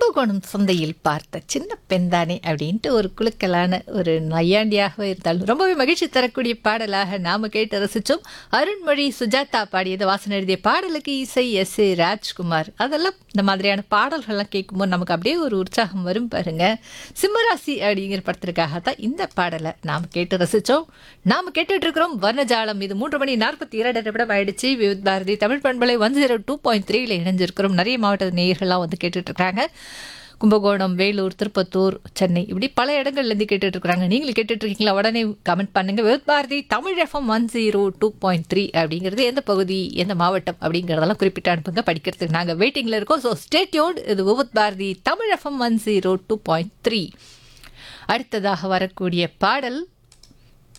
கும்பகோணம் சந்தையில் பார்த்த சின்ன பெண்தானே அப்படின்ட்டு ஒரு குழுக்கலான ஒரு நையாண்டியாக இருந்தாலும் ரொம்பவே மகிழ்ச்சி தரக்கூடிய பாடலாக நாம கேட்டு ரசிச்சோம் அருண்மொழி சுஜாதா பாடியது வாசனை எழுதிய பாடலுக்கு இசை எஸ் ஏ ராஜ்குமார் அதெல்லாம் இந்த மாதிரியான பாடல்கள்லாம் கேட்கும்போது நமக்கு அப்படியே ஒரு உற்சாகம் வரும் பாருங்க சிம்மராசி அப்படிங்கிற படத்திற்காக தான் இந்த பாடலை நாம் கேட்டு ரசிச்சோம் நாம் கேட்டுட்டு இருக்கிறோம் வர்ணஜாலம் இது மூன்று மணி நாற்பத்தி இரண்டு நிமிடம் ஆயிடுச்சு விவித் பாரதி தமிழ் பண்பலை ஒன் ஜீரோ டூ பாயிண்ட் த்ரீல இணைஞ்சிருக்கிறோம் நிறைய மாவட்ட நேயர்கள்லாம் வந்து கேட்டுட்டு இருக்காங்க கும்பகோணம் வேலூர் திருப்பத்தூர் சென்னை இப்படி பல இடங்கள்லேருந்து கேட்டுட்டு இருக்காங்க நீங்களும் கேட்டுட்டு இருக்கீங்களா உடனே கமெண்ட் பண்ணுங்க with Bharathi Tamil FM one zero two point three அப்படிங்கிறது எந்த பகுதி எந்த மாவட்டம் அப்படிங்கிறதெல்லாம் குறிப்பிட்டு அனுப்புங்க படிக்கிறதுக்கு நாங்கள் வெயிட்டிங்கில் இருக்கோம் ஸோ ஸ்டேட்யூட் இது with Bharathi Tamil FM one zero two point three அடுத்ததாக வரக்கூடிய பாடல்